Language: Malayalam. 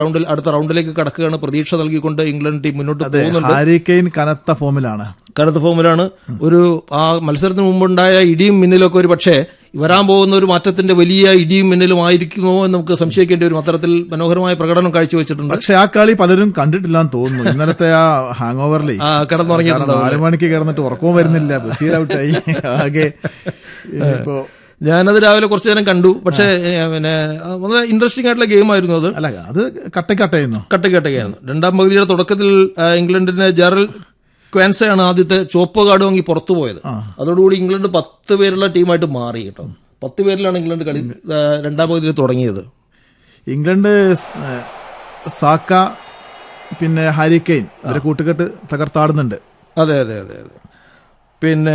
റൗണ്ടിൽ അടുത്ത റൗണ്ടിലേക്ക് കടക്കുകയാണ് പ്രതീക്ഷ നൽകിക്കൊണ്ട് ഇംഗ്ലണ്ട് ടീം മുന്നോട്ട് അതെ പോകുന്നുണ്ട് ഹാരി കെയ്ൻ കനത്ത ഫോമിലാണ് കനത്ത ഫോമിലാണ് ഒരു ആ മത്സരത്തിന് മുമ്പുണ്ടായ ഇടിയും മിന്നലൊക്കെ ഒരു പക്ഷേ വരാൻ പോകുന്ന ഒരു മാറ്റത്തിന്റെ വലിയ ഇടിയും മിന്നലും ആയിരിക്കുമോ എന്ന് നമുക്ക് സംശയിക്കേണ്ടി വരും അത്തരത്തിൽ മനോഹരമായ പ്രകടനം കാഴ്ചവെച്ചിട്ടുണ്ട് പക്ഷെ ആ കളി പലരും കണ്ടിട്ടില്ലാന്ന് തോന്നുന്നു ഇന്നലത്തെ ആ ഹാങ് ഓവറിലേ ആ കിടന്നുറങ്ങിയിട്ടുണ്ട് നാലു മണിക്ക് കിടന്നിട്ട് ഉറക്കവും വരുന്നില്ല ബ്രസീൽ ഔട്ടായി ആകെ ഇപ്പോ ഞാനത് രാവിലെ കുറച്ചു നേരം കണ്ടു പക്ഷേ ഏ, പിന്നെ ആ, വളരെ ഇൻട്രസ്റ്റിംഗ് ആയിട്ടുള്ള ഗെയിം ആയിരുന്നു അത് അല്ല അത് കട്ടക്കട്ടയുന്നു കട്ടക്കട്ടയായിരുന്നു രണ്ടാം പകുതിയുടെ തുടക്കത്തിൽ ആ, ഇംഗ്ലണ്ടിന്റെ ജെറൽ ക്വാൻസയാണ് ആദ്യത്തെ ചുവപ്പ് കാർഡ് വാങ്ങി പുറത്തു പോയത് അതോടുകൂടി ഇംഗ്ലണ്ട് പത്ത് പേരുള്ള ടീമായിട്ട് മാറി കേട്ടോ പത്ത് പേരിലാണ് ഇംഗ്ലണ്ട് കളി ആ, രണ്ടാം പകുതിയിൽ തുടങ്ങിയത് ഇംഗ്ലണ്ട് സ്- ഏഹ് സാക്ക പിന്നെ ഹാരി കെയ്ൻ ഇവരെ കൂട്ടുകെട്ട് തകർത്താടുന്നുണ്ട് അതെ അതെ അതെ അതെ പിന്നെ